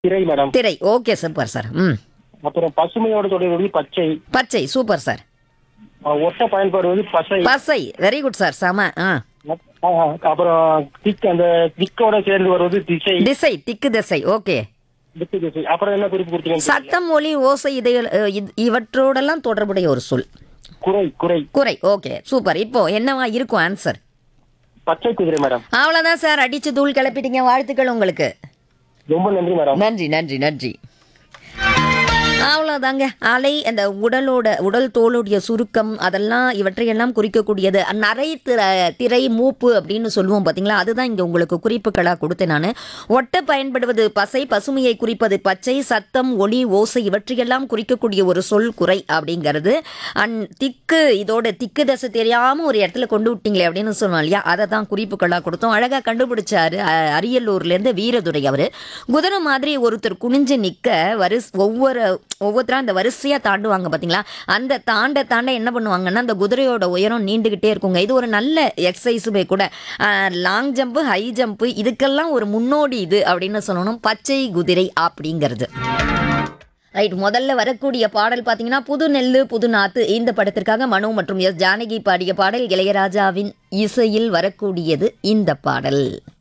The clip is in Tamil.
திரை மேடம் திரை ஓகே சூப்பர் சார் ம் அப்புறம் பசுமையோட தொடர்பு பச்சை பச்சை சூப்பர் சார் ஆ, ஒட்ட பயன்பாடு பசை பசை வெரி குட் சார் செம ஆ ஆ, அப்புறம் திக் அந்த திக்கோட சேர்ந்து வருவது திசை திசை திக்கு திசை ஓகே திக்கு திசை அப்புறம் என்ன குறிப்பு கொடுத்தீங்க சத்தம் ஒலி ஓசை இதை இ- இவற்றோடெல்லாம் தொடர்புடைய ஒரு சொல் குறை குறை குறை ஓகே சூப்பர் இப்போ என்னவா இருக்கும் ஆன்சர் பச்சை குதிரை மேடம் அவ்வளோதான் சார் அடிச்சு தூள் கிளப்பிட்டீங்க வாழ்த்துக்கள் உங்களுக்கு ரொம்ப நன்றி மேடம் நன்றி நன்றி நன்றி அவ்வளோதாங்க அலை அந்த உடலோட உடல் தோலுடைய சுருக்கம் அதெல்லாம் இவற்றையெல்லாம் குறிக்கக்கூடியது நரை திரை திரை மூப்பு அப்படின்னு சொல்லுவோம் பார்த்தீங்களா அதுதான் இங்கே உங்களுக்கு குறிப்புகளாக கொடுத்தேன் நான் ஒட்ட பயன்படுவது பசை பசுமையை குறிப்பது பச்சை சத்தம் ஒளி ஓசை இவற்றையெல்லாம் குறிக்கக்கூடிய ஒரு சொல் குறை அப்படிங்கிறது அண்ட் திக்கு இதோட திக்கு தசை தெரியாமல் ஒரு இடத்துல கொண்டு விட்டீங்களே அப்படின்னு சொன்னோம் இல்லையா அதை தான் குறிப்புகளாக கொடுத்தோம் அழகாக கண்டுபிடிச்சாரு அ- அரியலூர்லேருந்து வீரதுரை அவர் குதிரை மாதிரி ஒருத்தர் குனிஞ்சு நிற்க வரிச ஒவ்வொரு ஒவ்வொருத்தரும் அந்த வரிசையாக தாண்டுவாங்க பார்த்தீங்களா அந்த தாண்ட தாண்ட என்ன பண்ணுவாங்கன்னா அந்த குதிரையோட உயரம் நீண்டுக்கிட்டே இருக்குங்க இது ஒரு நல்ல எக்ஸசைஸுமே கூட லாங் ஜம்ப்பு ஹை ஜம்ப்பு இதுக்கெல்லாம் ஒரு முன்னோடி இது அப்படின்னு சொல்லணும் பச்சை குதிரை அப்படிங்கிறது ரைட் முதல்ல வரக்கூடிய பாடல் பார்த்தீங்கன்னா புது நெல்லு புது நாத்து இந்த படத்திற்காக மனு மற்றும் எஸ் ஜானகி பாடிய பாடல் இளையராஜாவின் இசையில் வரக்கூடியது இந்த பாடல்